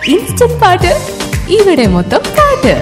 instant പാട്ട് ഇവിടെ മൊത്തം പാട്ട്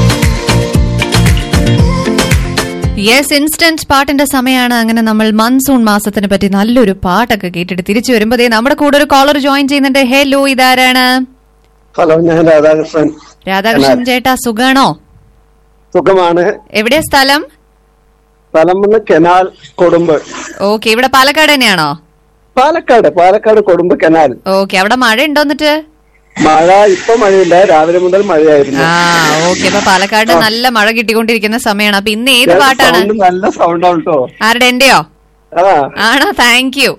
യെസ് ഇൻസ്റ്റന്റ് പാട്ടിന്റെ സമയമാണ് അങ്ങനെ നമ്മൾ മൺസൂൺ മാസത്തിനെ പറ്റി നല്ലൊരു പാട്ടൊക്കെ കേട്ടിട്ട് തിരിച്ചു വരുമ്പോ ദേ നമ്മുടെ കൂടെ ഒരു കോളർ ജോയിൻ ചെയ്യുന്നുണ്ട് ഹലോ ഇതാരാണ് ഹലോ ഞാൻ രാധാകൃഷ്ണൻ രാധാകൃഷ്ണൻ ചേട്ടാ സുഖാണോ സുഖമാണ് എവിടെയാ സ്ഥലം സ്ഥലം വന്ന് കെനാൽ കൊടുമ്പ് ഓക്കെ ഇവിടെ പാലക്കാട് തന്നെയാണോ പാലക്കാട് പാലക്കാട് കൊടുമ്പ് കെനാൽ ഓക്കെ അവിടെ മഴ ഉണ്ടോ എന്നിട്ട് മഴ ഇപ്പൊ മഴയില്ല രാവിലെ മുതൽ മഴയായിരുന്നു ആ ഓക്കെ അപ്പൊ പാലക്കാട് നല്ല മഴ കിട്ടിക്കൊണ്ടിരിക്കുന്ന സമയമാണ് അപ്പൊ ഇന്ന് ഏത് പാട്ടാണ് സൗണ്ട് നല്ല സൗണ്ട് ആണ് കേട്ടോ ആരുടെ എന്റെയോ ആ ആണോ താങ്ക് യു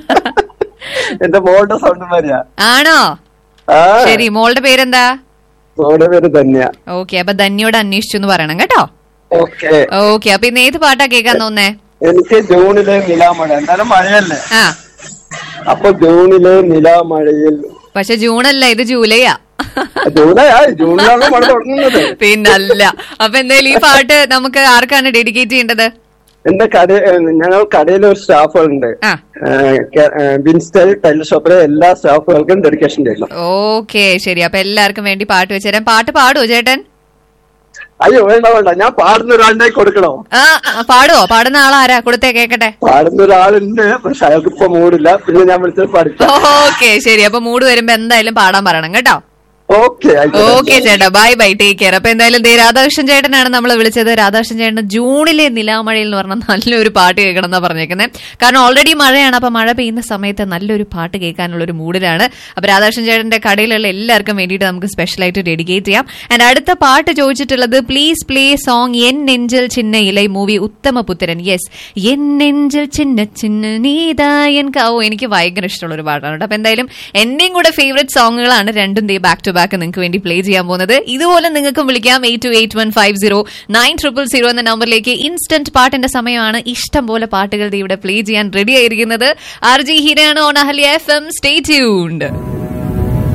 എന്റെ മോളുടെ സൗണ്ട് വരിക ആണോ ആ ശരി മോളുടെ പേരെന്താ മോളുടെ പേര് തന്നെയാ ഓക്കെ അപ്പൊ ധന്യോട് അന്വേഷിച്ചു എന്ന് പറയണം കേട്ടോ ഓക്കെ ഓക്കെ അപ്പൊ ഇന്ന് ഏത് പാട്ടാ കേൾക്കാൻ തോന്നേ എനിക്ക് ജൂണിലെ നിലാമഴ എന്തായാലും മഴയല്ലേ ആ അപ്പൊ ജൂണിലെ നിലാമഴയിൽ പക്ഷെ ജൂണല്ല ഇത് ജൂലൈയാ ജൂലൈ ആയി ജൂണിലാണ് മഴ തുടങ്ങുന്നത് പിന്നല്ല അപ്പൊ എന്തായാലും ഈ പാട്ട് നമുക്ക് ആർക്കാണ് ഡെഡിക്കേറ്റ് ചെയ്യേണ്ടത് എന്റെ കട ഞങ്ങൾ കടയിലെ ഒരു സ്റ്റാഫുണ്ട് ആ വിൻസ്റ്റൽ ടൈലർ ഷോപ്പിലെ എല്ലാ സ്റ്റാഫുകൾക്കും ഡെഡിക്കേഷൻ ചെയ്യണം ഓക്കെ ശരി അപ്പൊ എല്ലാവർക്കും വേണ്ടി പാട്ട് വെച്ചുതരാം പാട്ട് പാടുവോ ചേട്ടൻ അയ്യോ വേണ്ട വേണ്ട ഞാൻ പാടുന്ന ഒരാളുടെ കൊടുക്കണോ ആ ആ, പാടുവോ പാടുന്ന ആളാരാ കൊടുത്തേ കേക്കട്ടെ പാടുന്ന ഒരാളുണ്ട് പക്ഷെ അയാൾക്ക് ഇപ്പൊ മൂടില്ല പിന്നെ ഞാൻ വിളിച്ചത് പഠിച്ച ഓക്കെ ശരി അപ്പൊ മൂട് വരുമ്പോ എന്തായാലും പാടാൻ പറയണം കേട്ടോ ഓക്കെ ഓക്കെ ചേട്ടാ ബൈ ബൈ ടേക്ക് കെയർ അപ്പൊ എന്തായാലും ദേ രാധാകൃഷ്ണൻ ചേട്ടനാണ് നമ്മൾ വിളിച്ചത് രാധാകൃഷ്ണൻ ചേട്ടൻ ജൂണിലെ നിലാമഴയിൽ എന്ന് പറഞ്ഞ നല്ലൊരു പാട്ട് കേൾക്കണം എന്നാ പറഞ്ഞേക്കുന്നത് കാരണം ഓൾറെഡി മഴയാണ് അപ്പൊ മഴ പെയ്യുന്ന സമയത്ത് നല്ലൊരു പാട്ട് കേൾക്കാനുള്ള ഒരു മൂഡിലാണ് അപ്പൊ രാധാകൃഷ്ണൻ ചേട്ടന്റെ കടയിലുള്ള എല്ലാവർക്കും വേണ്ടിയിട്ട് നമുക്ക് സ്പെഷ്യലായിട്ട് ഡെഡിക്കേറ്റ് ചെയ്യാം ആൻഡ് അടുത്ത പാട്ട് ചോദിച്ചിട്ടുള്ളത് പ്ലീസ് പ്ലേ സോങ് എൻ നെഞ്ചിൽ ചിന്ന ഇലൈ മൂവി ഉത്തമ പുത്രൻ യെസ് എൻ നെഞ്ചിൽ ചിന്ന ചിന്ന നീതായൻ കാവോ എനിക്ക് ഭയങ്കര ഇഷ്ടമുള്ള ഒരു പാട്ടാണ് കേട്ടോ അപ്പൊ എന്തായാലും എന്റെയും കൂടെ ഫേവറേറ്റ് സോങ്ങുകളാണ് രണ്ടും ദേ ബാക്ക് ടു ബാക്ക് നിങ്ങൾക്ക് വേണ്ടി പ്ലേ ചെയ്യാൻ പോകുന്നത് ഇതുപോലെ നിങ്ങൾക്കും വിളിക്കാം eight two eight one five zero nine triple zero എന്ന നമ്പറിലേക്ക് ഇൻസ്റ്റന്റ് പാട്ടിന്റെ സമയമാണ് ഇഷ്ടം പോലെ പാട്ടുകൾ ദേ ഇവിടെ പ്ലേ ചെയ്യാൻ റെഡി ആയിരിക്കുന്നത് ആർ ജി ഹീരയാണ് on Ahalya F M stay tuned